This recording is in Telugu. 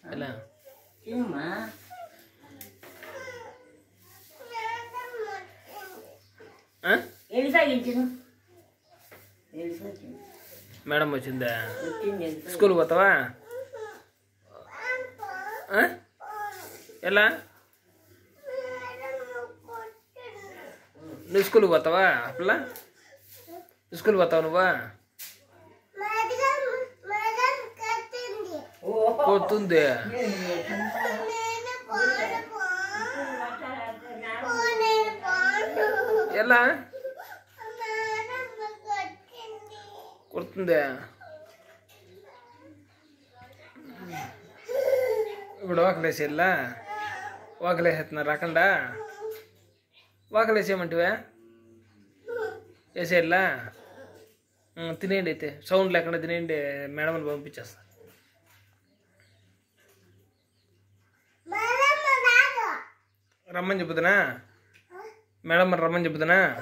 ఎలా తినమ్మా ఆ? ఎలిసాగి తిను ఎలిసాగి మేడం వచ్చిందా వచ్చింది ఎలిసాగి స్కూల్ పోతావా ఆ? ఎలా నువ్వు స్కూల్ పోతావా అట్లా స్కూల్ పోతావా నువ్వా పోతుంది ఎలా కొడుతుంది ఇప్పుడు వాకలేసి వెళ్ళా వాకలేసేస్తున్నారు రాకుండా వాకలేసేయమంటివా వేసేయాలా తినేయండి అయితే సౌండ్ లేకుండా తినేయండి మేడం పంపించేస్తా రమ్మని చెప్పుదునా మేడం మరి రమ్మని చెప్పుదునా